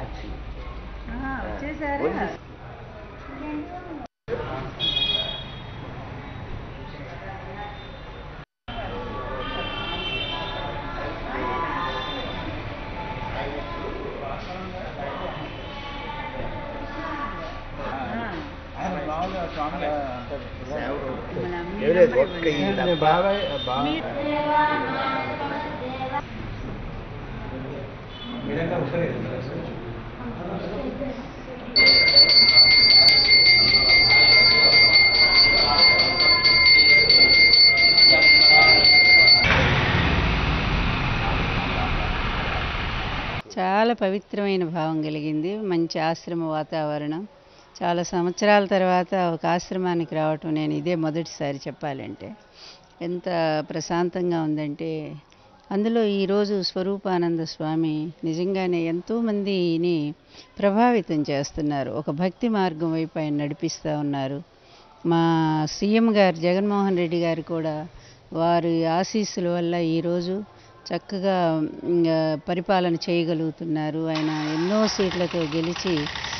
ఆహా, వచ్చేసారా ఆయన మామూలుగా స్వామిగా మన మీ ఎవరే నెంబర్ ఒక్క ఈ ఇవ్వండి. డబ్బా- బాబాయ్ బా మీ- మీరంతా ఒకసారి చాలా పవిత్రమైన భావం కలిగింది మంచి ఆశ్రమ వాతావరణం చాలా సంవత్సరాల తర్వాత ఒక ఆశ్రమానికి రావటం నేను ఇదే మొదటిసారి చెప్పాలంటే ఎంత ప్రశాంతంగా ఉందంటే అందులో ఈరోజు స్వరూపానంద స్వామి నిజంగానే ఎంతోమందిని ప్రభావితం చేస్తున్నారు ఒక భక్తి మార్గం వైపు ఆయన నడిపిస్తూ ఉన్నారు మా సీఎం గారు జగన్మోహన్ రెడ్డి గారు కూడా వారి ఆశీస్సుల వల్ల ఈరోజు చక్కగా మ్, ఆ, పరిపాలన చేయగలుగుతున్నారు ఆయన ఎన్నో సీట్లతో గెలిచి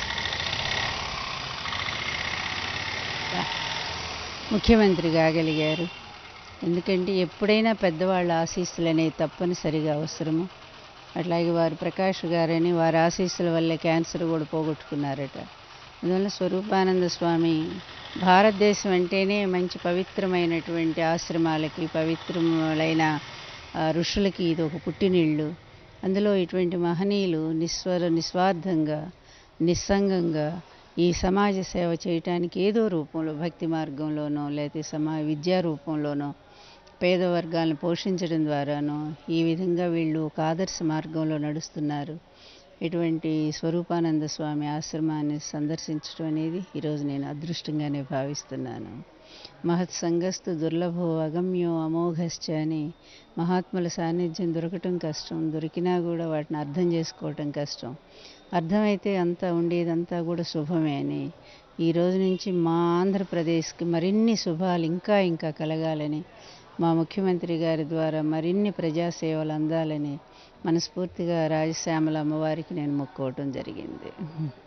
ముఖ్యమంత్రి కాగలిగారు ఎందుకంటే ఎప్పుడైనా పెద్దవాళ్ళ ఆశీస్సులు అనేవి తప్పనిసరిగా అవసరము అట్లాగే వారు ప్రకాష్ గారని వారి ఆశీస్సుల వల్లే క్యాన్సర్ కూడా పోగొట్టుకున్నారట అందువల్ల స్వరూపానంద స్వామి భారతదేశం అంటేనే మంచి పవిత్రమైనటువంటి ఆశ్రమాలకి పవిత్రములైన ఆ, ఋషులకి ఇది ఒక పుట్టినిళ్ళు అందులో ఇటువంటి మహనీయులు నిస్వర నిస్వార్థంగా నిస్సంగంగా ఈ సమాజ సేవ చేయటానికి ఏదో రూపంలో భక్తి మార్గంలోనో లేకపోతే సమా విద్యా రూపంలోనో పేద వర్గాలను పోషించడం ద్వారానో ఈ విధంగా వీళ్ళు ఒక ఆదర్శ మార్గంలో నడుస్తున్నారు ఇటువంటి స్వరూపానంద స్వామి ఆశ్రమాన్ని సందర్శించడం అనేది ఈరోజు నేను అదృష్టంగానే భావిస్తున్నాను మహత్ సంగస్తు దుర్లభో అగమ్యో అమోఘశ్చ అని మహాత్ముల సాన్నిధ్యం దొరకటం కష్టం దొరికినా కూడా వాటిని అర్థం చేసుకోవటం కష్టం అర్థమైతే అంతా ఉండేదంతా కూడా శుభమే అని ఈ రోజు నుంచి మా ఆంధ్రప్రదేశ్కి మరిన్ని శుభాలు ఇంకా ఇంకా కలగాలని మా ముఖ్యమంత్రి గారి ద్వారా మరిన్ని ప్రజాసేవలు అందాలని మనస్ఫూర్తిగా రాజశ్యామల అమ్మవారికి నేను మొక్కోవటం జరిగింది